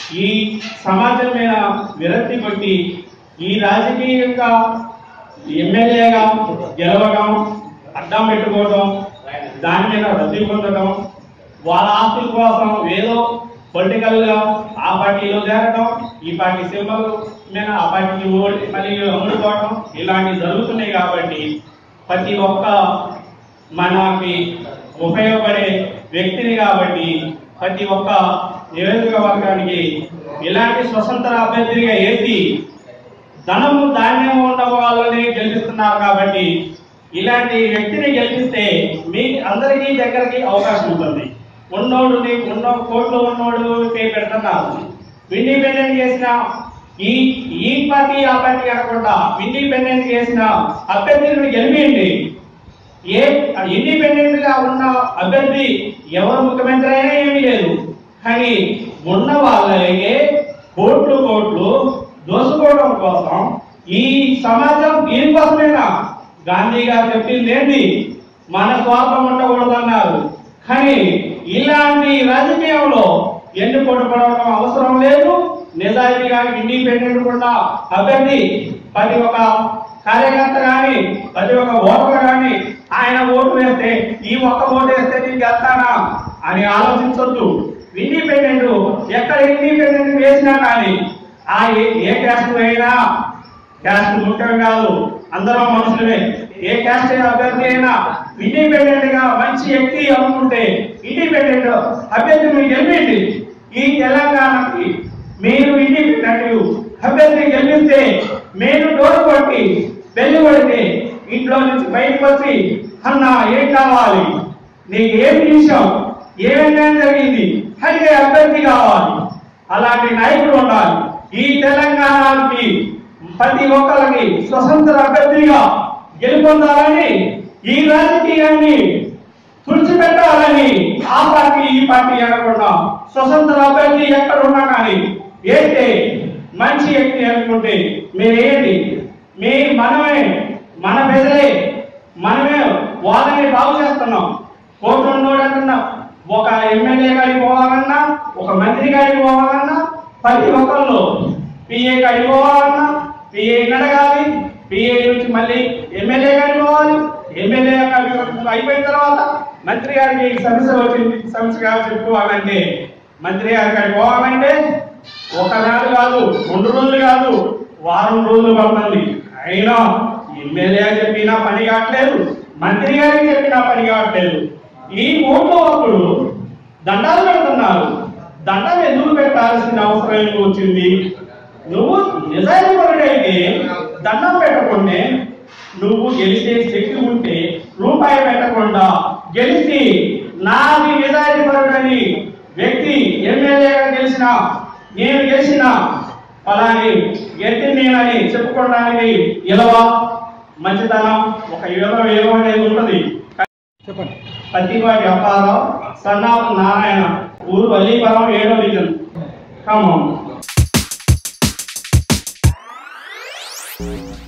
ఈ సమాజం మీద విరక్తి కొట్టి ఈ రాజకీయంగా ఎమ్మెల్యేగా గెలవడం అడ్డం పెట్టుకోవడం దాని మీద రద్దీ పొందడం వాళ్ళ ఆస్తుల కోసం ఏదో పొలిటికల్ గా ఆ పార్టీలో చేరడం ఈ పార్టీ సింబల్ మీద ఆ పార్టీకి ఓడి మళ్ళీ అమ్ముడుకోవడం ఇలాంటివి జరుగుతున్నాయి కాబట్టి ప్రతి ఒక్క మనకి ఉపయోగపడే వ్యక్తిని కాబట్టి ప్రతి ఒక్క నియోజకవర్గానికి ఇలాంటి స్వతంత్ర అభ్యర్థిగా వేసి ధనము ధాన్యం ఉన్న వాళ్ళని గెలిపిస్తున్నారు కాబట్టి ఇలాంటి వ్యక్తిని గెలిపిస్తే మీ అందరికీ దగ్గరికి అవకాశం ఉంటుంది ఉన్నోడు ఉన్న కోట్లు ఉన్నోడు పే పెడుతున్నారు ఇండిపెండెంట్ చేసిన ఈ ఈ పార్టీ ఆ పార్టీ కాకుండా ఇండిపెండెంట్ చేసిన అభ్యర్థులను గెలిపియండి ఏ ఇండిపెండెంట్ గా ఉన్న అభ్యర్థి ఎవరు ముఖ్యమంత్రి అయినా ఏమీ లేదు కానీ ఉన్న వాళ్ళకే కోట్లు కోట్లు దోసుకోవడం కోసం ఈ సమాజం దీనికోసమేనా గాంధీ గారు చెప్పింది ఏంటి మన స్వార్థం ఉండకూడదన్నారు కానీ ఇలాంటి రాజకీయంలో ఎన్నుకోటు పడవడం అవసరం లేదు నిజాయితీగా ఇండిపెండెంట్ కూడా అభ్యర్థి ప్రతి ఒక్క కార్యకర్త కానీ ప్రతి ఒక్క ఓటర్ కానీ ఆయన ఓటు వేస్తే ఈ ఒక్క ఓటు వేస్తే నేను గెలుస్తానా అని ఆలోచించొద్దు ఇండిపెండెంట్ ఎక్కడ ఇండిపెండెంట్ వేసినా కానీ ఆ ఏ- ఏ క్యాస్ట్ అయినా క్యాస్ట్ ముఖ్యం కాదు అందరూ మనుషులమే ఏ క్యాస్ట్ అయినా అభ్యర్థి అయినా ఇండిపెండెంట్ గా మంచి వ్యక్తి అనుకుంటే ఇండిపెండెంట్ అభ్యర్థి మీరు గెలిపండి ఈ తెలంగాణకి మీరు ఇండిపెండెంట్ అభ్యర్థి గెలిపిస్తే మీరు డోర్ కొట్టి పెళ్లి కొడితే ఇంట్లో నుంచి బయటకు వచ్చి అన్న ఏం కావాలి నీకు ఏం విషయం ఏమైనా జరిగింది అడిగే అభ్యర్థి కావాలి అలాంటి నాయకుడు ఉండాలి ఈ తెలంగాణకి ప్రతి ఒక్కరికి స్వతంత్ర అభ్యర్థిగా గెలుపొందాలని ఈ రాజకీయాన్ని తుడిచిపెట్టాలని ఆ పార్టీ ఈ పార్టీ అనకుండా స్వతంత్ర అభ్యర్థి ఎక్కడ ఉన్నా కానీ ఏంటి మంచి వ్యక్తి అనుకుంటే మీరు ఏంటి మీ మనమే మన ప్రజలే మనమే వాళ్ళని బాగు చేస్తున్నాం కోట్లు ఉన్నోడన్నా ఒక ఎమ్మెల్యే కాడికి పోవాలన్నా ఒక మంత్రి కాడికి పోవాలన్నా ప్రతి ఒక్కళ్ళు పిఏ కాడికి పోవాలన్నా పిఏ అడగాలి పిఏ నుంచి మళ్ళీ ఎమ్మెల్యే గారికి పోవాలి ఎమ్మెల్యే గారికి అయిపోయిన తర్వాత మంత్రి గారికి ఈ సమస్య వచ్చింది సమస్య గారు చెప్పుకోవాలంటే మంత్రి గారి కాడికి పోవాలంటే ఒక నాడు కాదు రెండు రోజులు కాదు వారం రోజులు పడుతుంది అయినా ఎమ్మెల్యే చెప్పినా పని కావట్లేదు మంత్రి గారికి చెప్పినా పని కావట్లేదు ఈ ఓట్లు అప్పుడు దండాలు పెడుతున్నారు దండం ఎందుకు పెట్టాల్సిన అవసరం ఎందుకు వచ్చింది నువ్వు నిజాయితీ పరుడైతే దండం పెట్టకుంటే నువ్వు గెలిచే శక్తి ఉంటే రూపాయి పెట్టకుండా గెలిచి నాది నిజాయితీ పరుడని వ్యక్తి ఎమ్మెల్యేగా గెలిచిన నేను గెలిచిన అలాని ఎత్తి నేనని చెప్పుకోవడానికి ఇలవా మంచితనం ఒక ఇలవ ఇలవ అనేది ఉంటుంది చెప్పండి పత్తిపాటి అప్పారావు సన్నాపు నారాయణ ఊరు వల్లీపురం ఏడో డివిజన్ ఖమ్మం